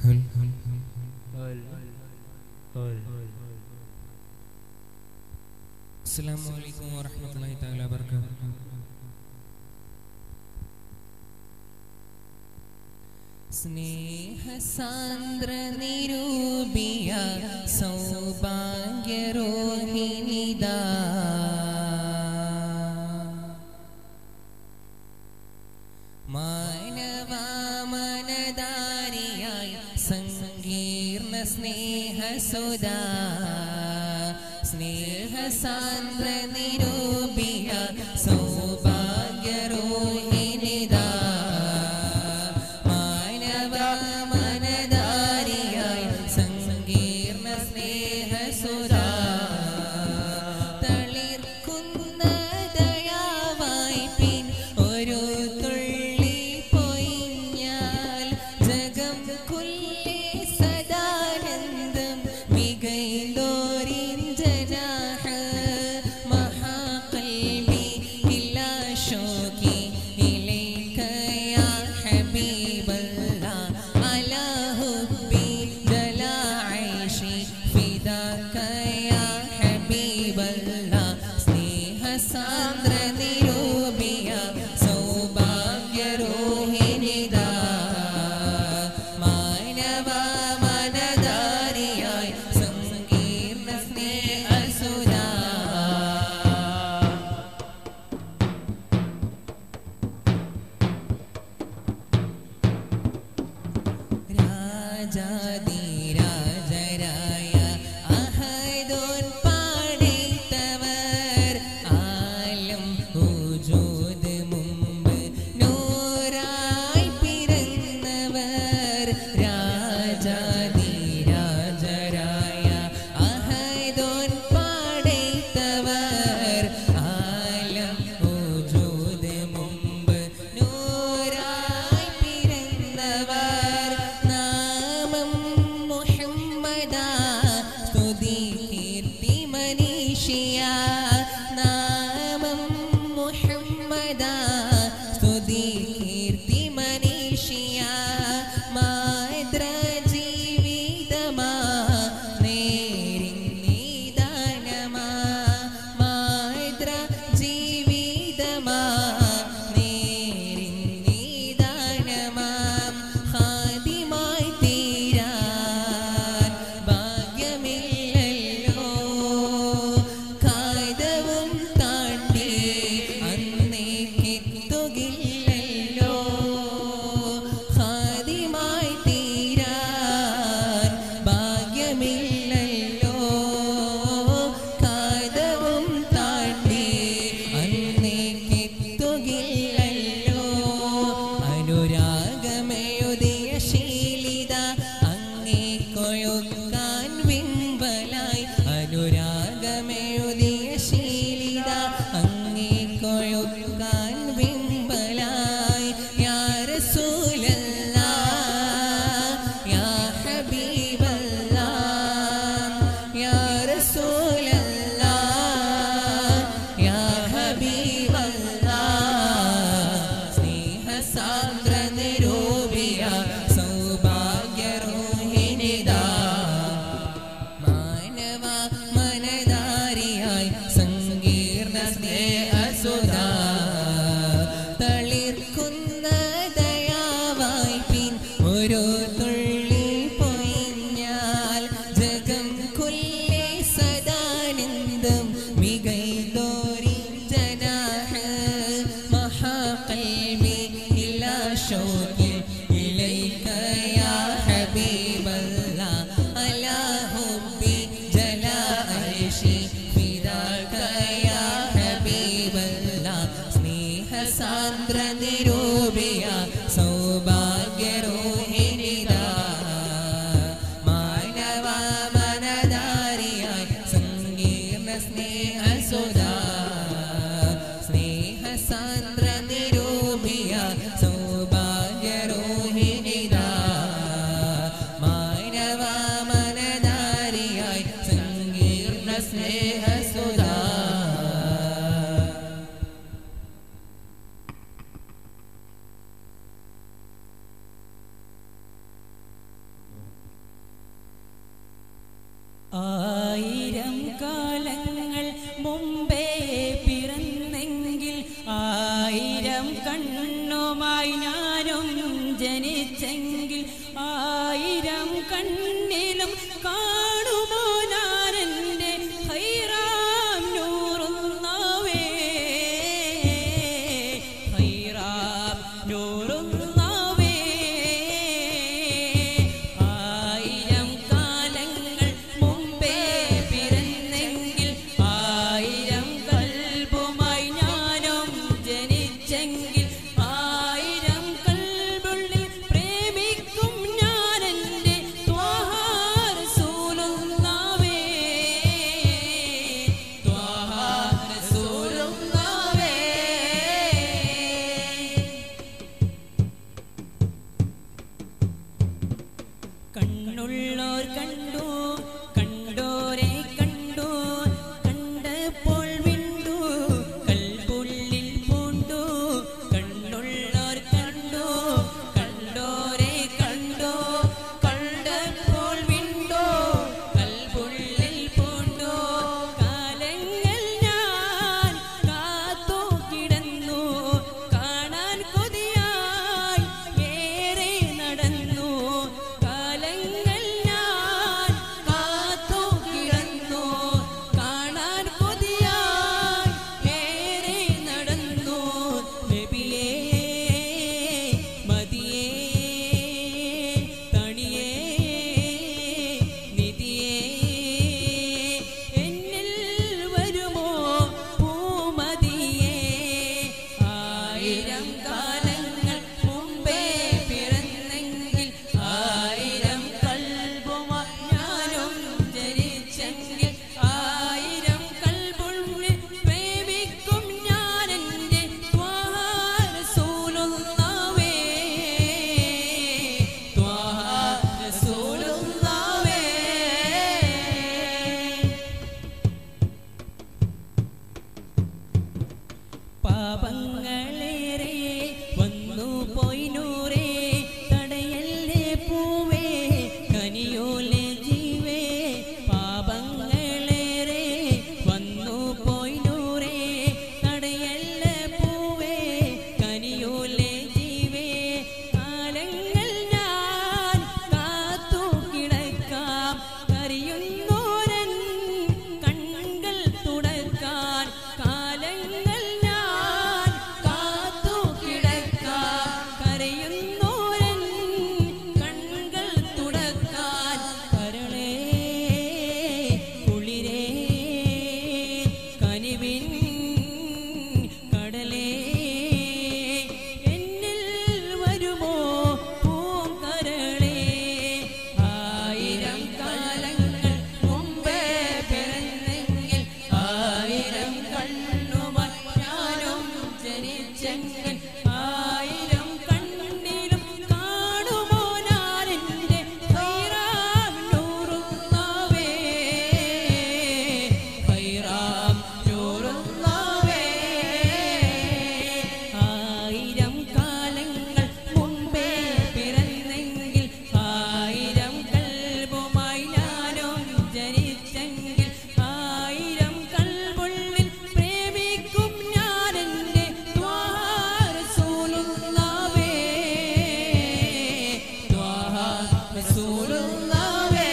അസ്സലാമു അലൈക്കും വറഹ്മത്തുള്ളാഹി തആല വബറകാതുഹു സ്നേഹസാന്ദ്ര നിരൂപിയ സൗഭാഗ്യരോഹിണിതാ മാനവാമനദാരിയായി സങ്കീർണ സ്നേഹസുധാ സ്നേഹസാന്ദ്ര നിരൂപിയ സൗഭാഗ്യരോഹിണിതാ മാനവാമനദാരിയായി സങ്കീർണ സ്നേഹസുധാ തളിർക്കുന്ന ദയാവായി പിൻ ഒരു തുള്ളി പൊയ്ഞ്ഞാൽ ജഗം കുല്ലി സദാനന്ദം മികൈന്തോരിൻ ജനാഹ മഹാകൽബി ഇല്ലാ ശോകി ഇലൈക യാ ഹബീബല്ലാ അലാ ഹുബ്ബി ജലാ ഐഷി ഫിദാക യാ ഹബീബല്ലാ സ്നേഹസാന്ദ്ര നിരൂപിയ സൗഭാഗ്യരോഹിണിതാ മാനവ മനദാരിയായി സങ്കീർണ സ്നേഹസുധാ രാജാതിരാജരായ അഹദോൻ പാടിത്തവർ ആലം വജൂദ് മുമ്പ് നൂറായി പിറന്നവർ രാജാതിരാജരായ അഹദോൻ പാടിത്തവർ ആലം വജൂദ് മുമ്പ് നൂറായി പിറന്നവർ നാമം ആയിരം കാലങ്ങൾ മുമ്പേ പിറന്നെങ്കിൽ ആയിരം കണ്ണുമായി ഞാനും ജനിച്ചെങ്കിൽ ആയിരം കണ്ണിലും കാണുമോ ഞാനെൻ്റെ ഹൈറാം നൂറുന്നാവേ ഹൈറാം നൂറുന്നാവേ ആയിരം കാലങ്ങൾ മുമ്പേ പിറന്നെങ്കിൽ ആയിരം കൽബുമായി ഞാനും ജനിച്ചെങ്കിൽ ആയിരം കൽബുള്ളിൽ പ്രേമിക്കും ഞാനെൻ്റെ ത്വാഹാരസൂലുള്ളാവേ ത്വാഹാരസൂലുള്ളാവേ കണ്ണുള്ളോർ കണ്ടു കണ്ടോരെ കണ്ടു കണ്ടപ്പോൾ വിണ്ടു കൽപ്പുള്ളിൽ പൂണ്ടു കണ്ണുള്ളോർ കണ്ടു കണ്ടോരെ കണ്ടു കണ്ടപ്പോൾ വിണ്ടു കൽപ്പുള്ളിൽ പൂണ്ടു കാലങ്ങൾ ഞാൻ കാത്തു കിടന്നു കാണാൻ കൊതിയായി ഏറെ നടന്നു കാലങ്ങൾ ഞാൻ കാത്തു കിടന്നു കാണാൻ കൊതിയായി ഏറെ നടന്നു നബിയേ മതിയേ തണിയേ നിധിയേ എന്നിൽ വരുമോ പൂമതിയേ ആയിരം കാലങ്ങൾ മുമ്പേ പിറന്നെങ്കിൽ ആയിരം കൽബുമായി ഞാനും ജനിച്ചെങ്കിൽ ആയിരം കൽബുള്ളിൽ പ്രേമിക്കും ഞാൻ എൻ്റെ ത്വാഹാരസൂലുള്ളാവേ ത്വാഹാരസൂലുള്ളാവേ പാപങ്ങളേറെ വന്നു പോയി നൂറേ തടയല്ലേ പൂവേ കനിയോലെ ജീവേ പാപങ്ങളേറെ വന്നു പോയി നൂറേ തടയല്ലേ പൂവേ കനിയോലെ ജീവേ കാലങ്ങൾ ഞാൻ കാത്തു കിടക്കാം കരയുന്നോരൻ കണ്ണുകൾ തുടക്കാൻ കാലങ്ങൾ ഞാൻ കാത്തു കിടക്കാം കരയുന്നോരൻ കണ്ണുകൾ തുടക്കാൻ കരളേ കുളിരേ കനിവിൻ കടലേ എന്നിൽ വരുമോ പൂങ്കരളേ ആയിരം കാലങ്ങൾ മുമ്പേ പിറന്നെങ്കിൽ ആയിരം കണ്ണുമായി ഞാനും ജനിച്ചെങ്കിൽ ആയിരം കണ്ണിലും കാണുമോ ഞാൻ എൻ്റെ ഹൈറാം നൂറുള്ളാവേ ഹൈറാം നൂറുള്ളാവേ ആയിരം കാലങ്ങൾ മുമ്പേ പിറന്നെങ്കിൽ ആയിരം കൽബുമായി ഞാനും ജനിച്ചെങ്കിൽ ആയിരം കൽബുള്ളിൽ പ്രേമിക്കും ഞാൻ എൻ്റെ ത്വാഹാരസൂലുള്ളാവേ ത്വാഹാരസൂലുള്ളാവേ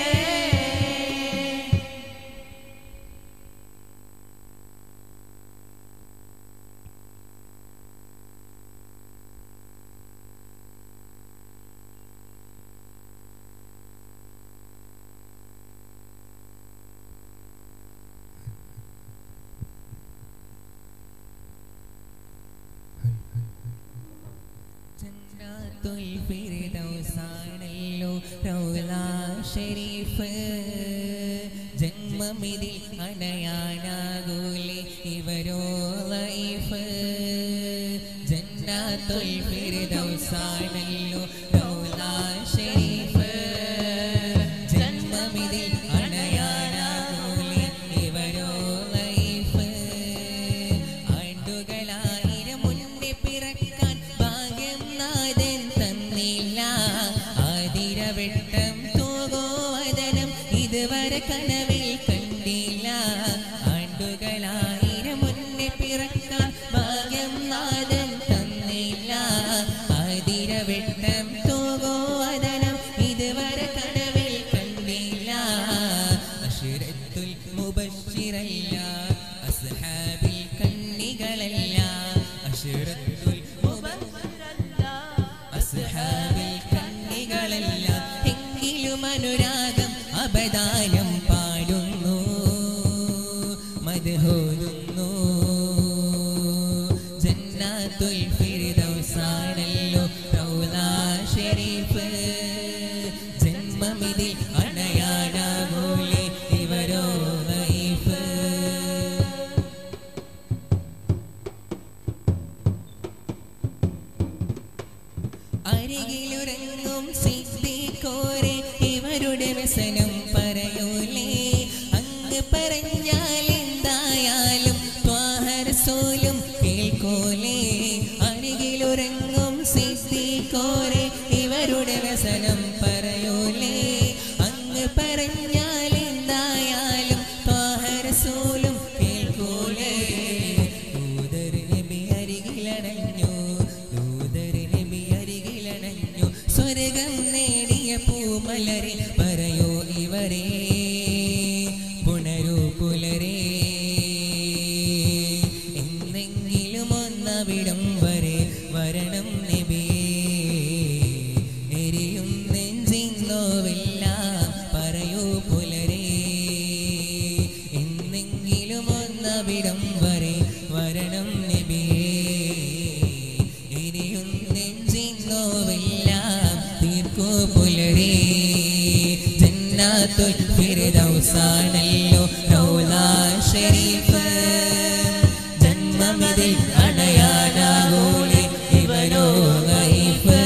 ജന്നാത്തുൽ ഫിർദൗസാണല്ലോ റൗല ഷരീഫ് ജന്മമിതിൽ അണയാനാകൂലി ഇവരോ ലൈഫ് ജന്നാത്തുൽ ഫിർദൗസാണല്ലോ റൗല ഷരീഫ് ജന്മമിതിൽ അണയാനാകൂലി ഇവരോ ലൈഫ് ആണ്ടുകളായിരം മുന്നേ പിറക്കാൻ ഭാഗ്യം നാഥൻ തന്നില്ല ആതിരവെട്ടം തൂകോവദനം ഇതുവരെ അനുരാഗം അപദാനം പാടുന്നു മധുഹോതുന്നു ജന്നാത്തുൽ ഫിർദൗസാണല്ലോ റൗള ഷരീഫ് ജന്മമിതിൽ അണയാനാകൂലി ഇവരോ ലൈഫ് അരികിലുറങ്ങും സിദ്ധിക്കോരെ ഇവരുടെ വ്യസനം പറയൂലേ അങ്ങ് പറഞ്ഞാൽ എന്തായാലും ത്വാഹരസോലും കേൾക്കൂലേ അരികിലുറങ്ങും സിദ്ധിക്കോരെ ഇവരുടെ വ്യസനം പറയൂലേ അങ്ങ് പറഞ്ഞാൽ എന്തായാലും ത്വാഹരസോലും കേൾക്കൂലേ ദൂതർ നബി അരികിലണഞ്ഞു ദൂതർ നബി അരികിലണഞ്ഞു സ്വർഗം നേടിയ പൂമലരെ പറയൂ ഇവരെ പുണരൂ പുലരെ എന്തെങ്കിലും ഒന്നവിടം വരെ വരണം നബിയേ എരിയും നെഞ്ചിന്നോവില്ല പറയൂ പുലരെ എന്നെങ്കിലും ഒന്നവിടം വരെ വരണം നബിയേ ഇനിയും നെഞ്ചിന്നോവില്ല തീർക്കൂ പുലരെ ജന്നാത്തുൽ ഫിർദൗസാണല്ലോ റൗള ഷരീഫ് ജന്മമിതിൽ അണയാനാകൂലി ഇവരോ ഗൈഫ്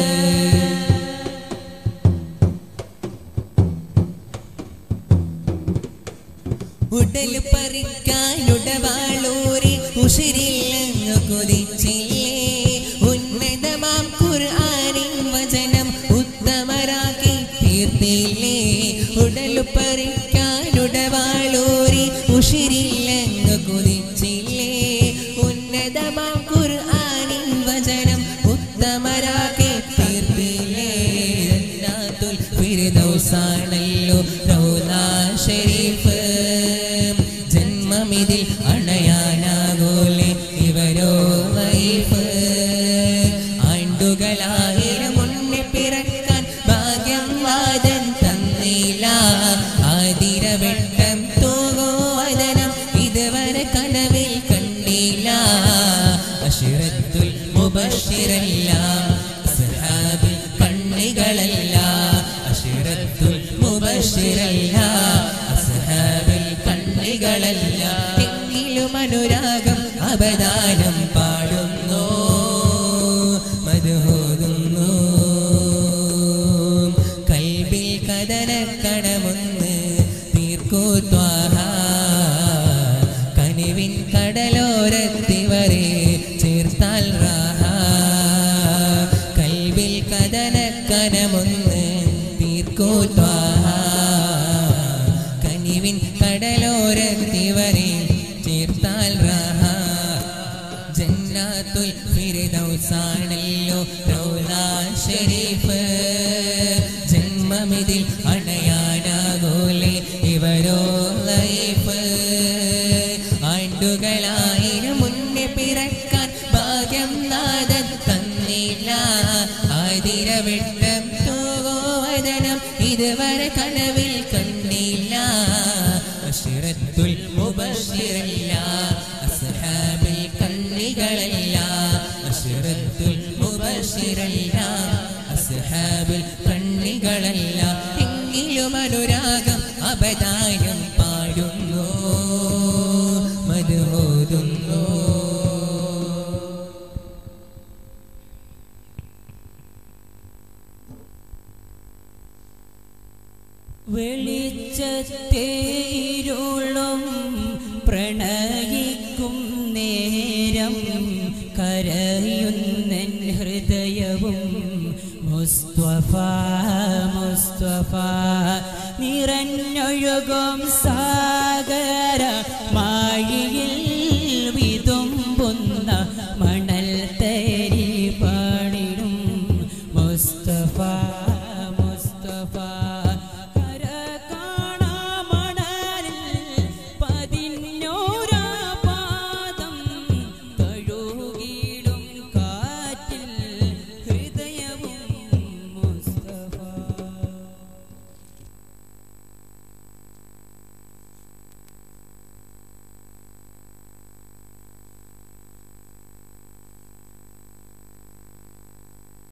ഉടൽ പറിക്കാനുടവാളൂരി ഉഷിരില്ലങ്ങു കൊതിച്ചില്ലേ ഉന്നതമാം ഖുർആനിൻ വചനം ഉത്തമരാക്കി തീർത്തില്ലേ ഉടൽ പറിക്കാനുടവാളൂരി ഉഷിരില്ലങ്ങു കൊതിച്ചില്ലേ ഉന്നതമാം ഖുർആനിൻ വചനം ഉത്തമരാക്കി തീർത്തില്ലേ ജന്നാത്തുൽ ഫിർദൗസാണല്ലോ റൗള ഷരീഫ് ജന്മമിതിൽ അണയാനാകൂലെ ഇവരോ വൈഫ് ആണ്ടുകളായിരം മുന്നേ പിറക്കാൻ ഭാഗ്യം വാദൻ തന്നില്ല ആതിരവെട്ടം തൂകോ വദനം ഇതുവരെ കനവിൽ കണ്ടില്ല അഷിറത്തുൽ മുബഷിറല്ല സഹാബിൽ കണ്ണികളല്ല അഷിറത്തുൽ മുബഷിറല്ല അസ്ഹാബിൽ കണ്ണികളല്ല എങ്കിലും അനുരാഗം അപദാനം പാടുന്നു മധുഹോതുന്നു കൽബിൽ കടനക്കടമൊന്ന് തീർക്കൂ ത്വാഹ കനിവിൻ കടലോരത്തിവരെ ചേർത്താൽ റാഹ കൽബിൽ കടനക്കനമൊന്ന് തീർക്കൂ ത്വാഹ കനിവിൻ കടലോരത്തിവരെ ചേർത്താൽ റാഹ ജന്നാത്തുൽ ഫിർദൗസാണല്ലോ റൗള ഷരീഫ് ജന്മമിതിൽ അണയാനാകൂലെ ഇവരോ ലൈഫ് ആണ്ടുകളായിരം മുന്നേ പിറക്കാൻ ഭാഗ്യം നാദൻ തന്നില്ല ആതിരവെട്ടം തൂകോവദനം ഇതുവരെ കനവിൽ കണ്ടില്ല അഷിറത്തുൽ മുബഷിറല്ല അസ്ഹാബിൽ കണ്ണികളല്ല അഷിറത്തുൽ മുബഷിറല്ല അസ്ഹാബിൽ കണ്ണികളല്ല എങ്കിലും അനുരാഗം അപദായം പാടുന്നു മധുഹോതുന്നു വെളിച്ചത്തേരുളും പ്രണയിക്കും നേരം കരയുന്നൻ ഹൃദയവും മുസ്തഫ മുസ്തഫ നിറഞ്ഞൊഴുകും സാ